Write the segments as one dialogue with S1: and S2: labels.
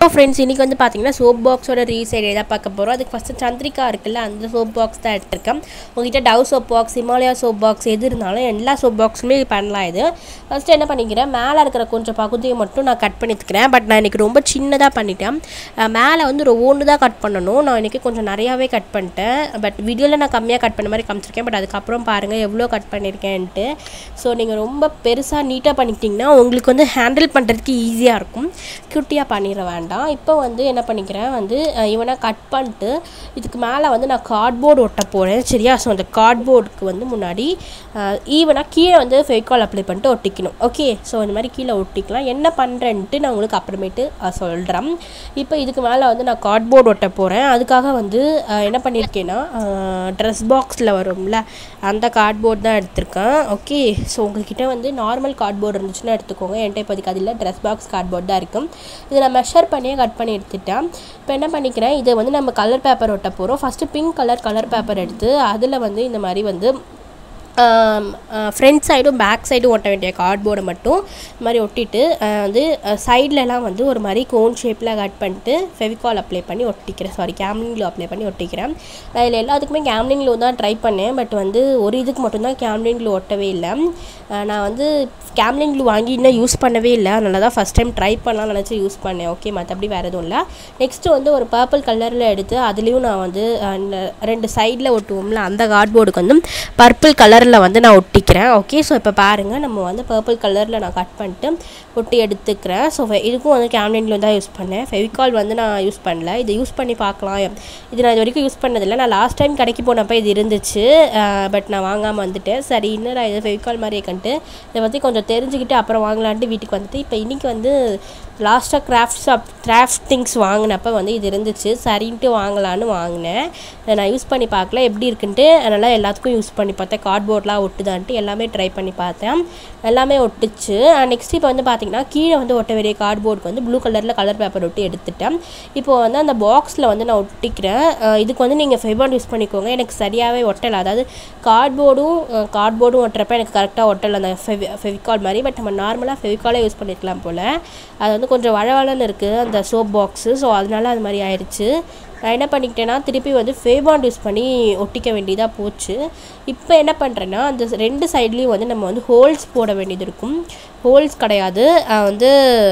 S1: இப்போ ஃப்ரெண்ட்ஸ் இன்றைக்கி வந்து பார்த்தீங்கன்னா சோப் பாக்ஸோட ரீசைடு எதாவது பார்க்க போகிறோம் அதுக்கு ஃபஸ்ட்டு சந்திரிகா இருக்குல்ல அந்த சோப் பாக்ஸ் தான் எடுத்திருக்கேன் உங்ககிட்ட Dove soap box Himalaya soap box எது இருந்தாலும் எல்லா சோப் பாக்ஸுமே பண்ணலாம் இது ஃபஸ்ட்டு என்ன பண்ணிக்கிறேன் மேலே இருக்கிற கொஞ்சம் பகுதியை மட்டும் நான் கட் பண்ணித்துக்கிறேன் பட் நான் இன்றைக்கி ரொம்ப சின்னதாக பண்ணிட்டேன் அஹ் மேலே வந்து ஒரு ஒன்று தான் கட் பண்ணணும் நான் இன்றைக்கி கொஞ்சம் நிறையாவே கட் பண்ணிட்டேன் பட் வீடியோவில் நான் கம்மியாக கட் பண்ண மாதிரி காமிச்சிருக்கேன் பட் அதுக்கப்புறம் பாருங்கள் எவ்வளோ கட் பண்ணியிருக்கேன்ட்டு ஸோ நீங்கள் ரொம்ப பெருசாக நீட்டாக பண்ணிக்கிட்டிங்கன்னா உங்களுக்கு வந்து ஹேண்டில் பண்ணுறதுக்கு ஈஸியாக இருக்கும் குட்டியாக பண்ணிட வேண்டாம் இப்போ வந்து என்ன பண்ணிக்கிறேன் வந்து அஹ், இவனை கட் பண்ணிட்டு இதுக்கு மேலே வந்து நான் கார்ட்போர்டு ஒட்ட போகிறேன் சரியா ஸோ அந்த கார்ட்போர்டுக்கு வந்து முன்னாடி ஈவனாக கீழே வந்து ஃபெவிகால் அப்ளை பண்ணிட்டு ஒட்டிக்கணும் ஓகே ஸோ இந்த மாதிரி கீழே ஒட்டிக்கலாம் என்ன பண்ணுறேன்ட்டு நான் உங்களுக்கு அப்புறமேட்டு சொல்கிறேன் இப்போ இதுக்கு மேலே வந்து நான் கார்ட்போர்டு ஒட்ட போகிறேன் அதுக்காக வந்து அஹ், என்ன பண்ணியிருக்கேன்னா ட்ரெஸ் பாக்ஸில் வரும்ல அந்த கார்ட்போர்ட் தான் எடுத்திருக்கேன் ஓகே ஸோ உங்ககிட்ட வந்து நார்மல் கார்ட்போர்டு இருந்துச்சுன்னா எடுத்துக்கோங்க என்கிட்ட இப்போதைக்கு அது இல்லை ட்ரெஸ் பாக்ஸ் கார்ட்போர்ட் தான் இருக்கும் இதை நான் மெஷர் பண்ணியே கட் பண்ணி எடுத்துட்டேன் இப்போ என்ன பண்ணிக்கிறேன் இதை வந்து நம்ம கலர் பேப்பர் ஒட்ட போகிறோம் first pink colour colour paper எடுத்து அதில் வந்து இந்த மாதிரி வந்து ஃப்ரண்ட் சைடும் பேக் சைடும் ஒட்ட வேண்டிய கார்ட்போர்டை மட்டும் இந்த மாதிரி ஒட்டிட்டு அஹ், வந்து சைட்லலாம் வந்து ஒரு மாதிரி கோன் ஷேப்பில் கட் பண்ணிட்டு ஃபெவிகால் அப்ளை பண்ணி ஒட்டிக்கிறேன் சாரி கேம்லின் க்ளூ அப்ளை பண்ணி ஒட்டிக்கிறேன் நான் இதில் எல்லாத்துக்குமே கேம்லின் க்ளூ தான் ட்ரை பண்ணேன் பட் வந்து ஒரு இதுக்கு மட்டும்தான் கேம்லின் க்ளூ ஒட்டவே இல்லை அஹ், நான் வந்து கேம்லின் க்ளூ வாங்கி இன்னும் யூஸ் பண்ணவே இல்லை அதனால தான் ஃபஸ்ட் டைம் ட்ரை பண்ணலாம் நினச்சி யூஸ் பண்ணேன் ஓகே மற்றபடி வேறு எதுவும் இல்லை நெக்ஸ்ட்டு வந்து ஒரு பர்பிள் கலரில் எடுத்து அதுலேயும் நான் வந்து அஹ், இந்த ரெண்டு சைடில் ஒட்டுவோம்ல அந்த கார்ட்போர்டுக்கு வந்து பர்பிள் கலரில் வந்து நான் ஒட்டிக்கிறேன் ஓகே ஸோ இப்போ பாருங்கள் நம்ம வந்து பர்பிள் கலரில் நான் கட் பண்ணிட்டு ஒட்டி எடுத்துக்கிறேன் ஸோ இதுக்கும் வந்து கேம்லின்ல தான் யூஸ் பண்ணேன் ஃபெவிகால் வந்து நான் யூஸ் பண்ணல இதை யூஸ் பண்ணி பார்க்கலாம் இது நான் இது வரைக்கும் யூஸ் பண்ணதில்லை நான் லாஸ்ட் டைம் கடைக்கு போனப்போ இது இருந்துச்சு பட் நான் வாங்காமல் வந்துட்டேன் சரி இன்னும் நான் இது ஃபெவிகால் மாதிரியே கண்டு இதை பற்றி கொஞ்சம் தெரிஞ்சுக்கிட்டு அப்புறம் வாங்கலான்ட்டு வீட்டுக்கு வந்துட்டு இப்போ இன்றைக்கி வந்து லாஸ்ட்டாக கிராஃப்ட் ஷாப் கிராஃப்ட் திங்ஸ் வாங்கினப்ப வந்து இது இருந்துச்சு சரின்ட்டு வாங்கலான்னு வாங்கினேன் இதை நான் யூஸ் பண்ணி பார்க்கல எப்படி இருக்குன்ட்டு அதனால் எல்லாத்துக்கும் யூஸ் பண்ணி பார்த்தேன் கார்ட்போர்ட்லாம் ஒட்டுதான்ட்டு எல்லாமே ட்ரை பண்ணி பார்த்தேன் எல்லாமே ஒட்டுச்சு நெக்ஸ்ட் இப்போ வந்து பார்த்தீங்கன்னா கீழே வந்து ஒட்ட வேண்டிய கார்ட்போர்டுக்கு வந்து ப்ளூ கலரில் கலர் பேப்பர் ஒட்டி எடுத்துட்டேன் இப்போ வந்து அந்த பாக்ஸில் வந்து நான் ஒட்டிக்கிறேன் அஹ் இதுக்கு வந்து நீங்கள் ஃபெபாண்ட் யூஸ் பண்ணிக்கோங்க எனக்கு சரியாகவே ஒட்டலை அதாவது கார்ட்போர்டும் கார்ட்போர்டும் ஒட்டுறப்ப எனக்கு கரெக்டாக ஒட்டலை அந்த ஃபெவி ஃபெவிகால் மாதிரி பட் நம்ம நார்மலாக ஃபெவிகாலே யூஸ் பண்ணிருக்கலாம் போல் அது வந்து கொஞ்சம் வளவளன்னு இருக்குது அந்த சோப் பாக்ஸு ஸோ அதனால அது மாதிரி ஆயிடுச்சு நான் என்ன பண்ணிக்கிட்டேன்னா திருப்பி வந்து ஃபேபாண்ட் யூஸ் பண்ணி ஒட்டிக்க வேண்டியதாக போச்சு இப்போ என்ன பண்ணுறேன்னா அந்த ரெண்டு சைட்லேயும் வந்து நம்ம வந்து ஹோல்ஸ் போட வேண்டியது இருக்கும் ஹோல்ஸ் கிடையாது அஹ் வந்து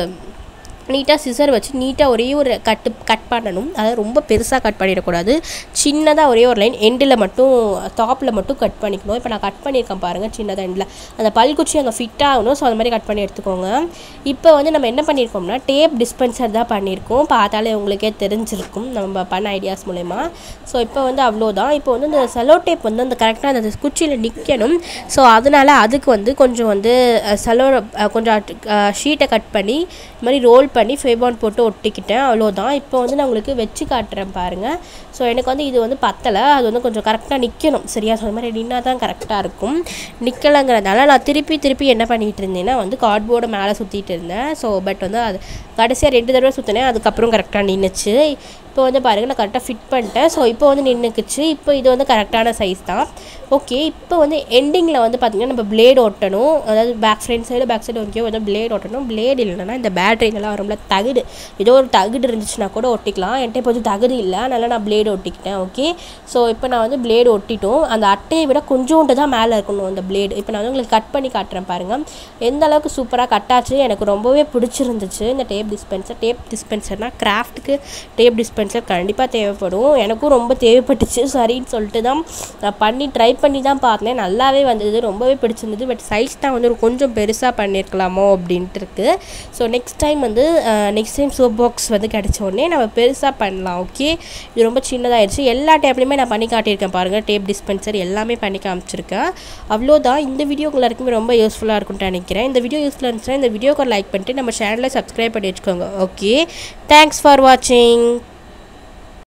S1: நீட்டாக சிசர் வச்சு நீட்டாக ஒரே ஒரு கட்டு கட் பண்ணணும் அதாவது ரொம்ப பெருசாக கட் பண்ணிடக்கூடாது சின்னதாக ஒரே ஒரு லைன் எண்டில் மட்டும் டாப்பில் மட்டும் கட் பண்ணிக்கணும் இப்போ நான் கட் பண்ணியிருக்கேன் பாருங்கள் சின்னதாக எண்டில் அந்த பல்குச்சி அங்கே ஃபிட் ஆகணும் ஸோ அந்த மாதிரி கட் பண்ணி எடுத்துக்கோங்க இப்போ வந்து நம்ம என்ன பண்ணியிருக்கோம்னா டேப் டிஸ்பென்சர் தான் பண்ணியிருக்கோம் பார்த்தாலே உங்களுக்கே தெரிஞ்சிருக்கும் நம்ம பண்ண ஐடியாஸ் மூலயமா ஸோ இப்போ வந்து அவ்வளோதான் இப்போ வந்து இந்த செலோ டேப் வந்து அந்த கரெக்டாக அந்த குச்சியில் நிற்கணும் ஸோ அதனால் அதுக்கு வந்து கொஞ்சம் வந்து செலோ கொஞ்சம் ஷீட்டை கட் பண்ணி இது மாதிரி ரோல் பண்ணி ஃபேபான் போட்டு ஒட்டிக்கிட்டேன் அவ்வளோதான் இப்போ வந்து நான் உங்களுக்கு வச்சு காட்டுறேன் பாருங்கள் ஸோ எனக்கு வந்து இது வந்து பத்தலை அது வந்து கொஞ்சம் கரெக்டாக நிற்கணும் சரியா ஸோ அது மாதிரி நின்னா தான் கரெக்டாக இருக்கும் நிற்கலைங்கிறதுனால நான் திருப்பி திருப்பி என்ன பண்ணிகிட்டு இருந்தேன்னா வந்து கார்ட்போர்டை மேலே சுற்றிட்டு இருந்தேன் ஸோ பட் வந்து அது கடைசியாக ரெண்டு தடவை சுற்றினேன் அதுக்கப்புறம் கரெக்டாக நின்றுச்சு இப்போ வந்து பாருங்கள் நான் கரெக்டாக ஃபிட் பண்ணிட்டேன் ஸோ இப்போ வந்து நின்றுக்குச்சு இப்போ இது வந்து கரெக்டான சைஸ் தான் ஓகே இப்போ வந்து எண்டிங்கில் வந்து பார்த்திங்கன்னா நம்ம பிளேட் ஒட்டணும் அதாவது back front side back side okay வந்து பிளேட் ஒட்டணும் பிளேட் இல்லைன்னா இந்த பேட்டரிங்கெல்லாம் வரும்ல தகுடு ஏதோ ஒரு தகுடு இருந்துச்சுன்னா கூட ஒட்டிக்கலாம் என்கிட்ட இப்போ வந்து தகுடு இல்லை அதனால் நான் பிளேடு ஒட்டிக்கிட்டேன் ஓகே ஸோ இப்போ நான் வந்து பிளேடு ஒட்டிட்டோம் அந்த அட்டையை விட கொஞ்சோண்டு தான் மேலே இருக்கணும் அந்த பிளேடு இப்போ நான் வந்து உங்களுக்கு கட் பண்ணி காட்டுறேன் பாருங்கள் எந்த அளவுக்கு சூப்பராக கட்டாச்சு எனக்கு ரொம்பவே பிடிச்சிருந்துச்சு இந்த டேப் டிஸ்பென்சர் டேப் டிஸ்பென்சர்னால் கிராஃப்ட்டுக்கு டேப் டிஸ்பென்சர் கண்டிப்பாக தேவைப்படும் எனக்கும் ரொம்ப தேவைப்பட்டுச்சு சரின்னு சொல்லிட்டு தான் நான் பண்ணி ட்ரை பண்ணி தான் பார்த்தேன் நல்லாவே வந்தது ரொம்பவே பிடிச்சிருந்தது பட் சைஸ் தான் வந்து ஒரு கொஞ்சம் பெருசாக பண்ணியிருக்கலாமோ அப்படின்ட்டு இருக்குது ஸோ நெக்ஸ்ட் டைம் வந்து நெக்ஸ்ட் டைம் சோப் பாக்ஸ் வந்து கிடைச்ச உடனே நம்ம பெருசாக பண்ணலாம் ஓகே இது ரொம்ப சின்னதாகிடுச்சு எல்லா டேப்லையுமே நான் பண்ணி காட்டியிருக்கேன் பாருங்கள் டேப் டிஸ்பென்சர் எல்லாமே பண்ணி காமிச்சிருக்கேன் அவ்வளோதான் இந்த வீடியோ எல்லாருக்குமே ரொம்ப யூஸ்ஃபுல்லாக இருக்கும்னு நினைக்கிறேன் இந்த வீடியோ யூஸ்ஃபுல்லாக இருந்துச்சுன்னா இந்த வீடியோக்கு லைக் பண்ணிட்டு நம்ம சேனலை சப்ஸ்கிரைப் பண்ணி வச்சுக்கோங்க ஓகே தேங்க்ஸ் ஃபார் வாட்சிங்